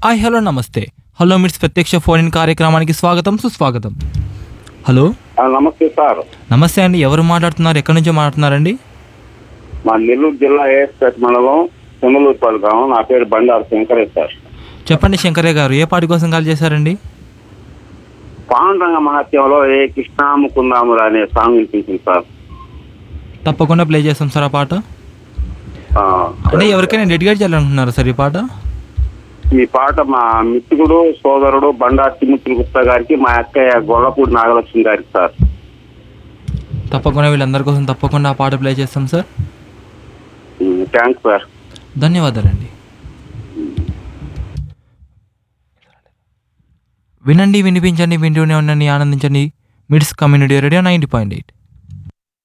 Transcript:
hi hello నమస్తే hello మిట్స్ ప్రత్యక్ష ఫోన్ ఇన్ కార్యక్రమానికి స్వాగతం సుస్వాగతం హలో ఆ, నమస్తే సార్ నమస్తే అండి ఎవరు మాట్లాడుతున్నారు ఎక్కడి నుంచి మాట్లాడుతున్నారండి మా నెల్లూరు జిల్లా ఏఎస్పేట మండలం చెమలూరుపాలు గ్రామం నా పేరు బండారు శంకరే సార్ చెప్పండి శంకరయ్య గారు ఏ పాటి కోసం కాల్ చేశారండి పాండురంగ మహత్యంలో ఏ కృష్ణాముకుందాములు అనే సాంగ్ వినిపించింది సార్ తప్పకుండా ప్లే చేస్తాం సార్ ఆ పాట ఆ, అంటే ఎవరికైనా డెడికేట్ చేయాలనుకుంటున్నారా సార్ ఈ పాట ఈ పాట మా మిత్రుడు సోదరుడు బండారు తిమ్మిత్రి గుప్తా గారికి మా అక్కయ్య గొల్లపూడి నాగలక్ష్మి గారికి సార్ తప్పకుండా వీళ్ళందరి కోసం తప్పకుండా ఆ పాట ప్లే చేస్తాం సార్ థ్యాంక్స్ సార్ ధన్యవాదాలండి వినండి వినిపించండి వింటూనే ఉండండి ఆనందించండి MIDS community radio ninety point eight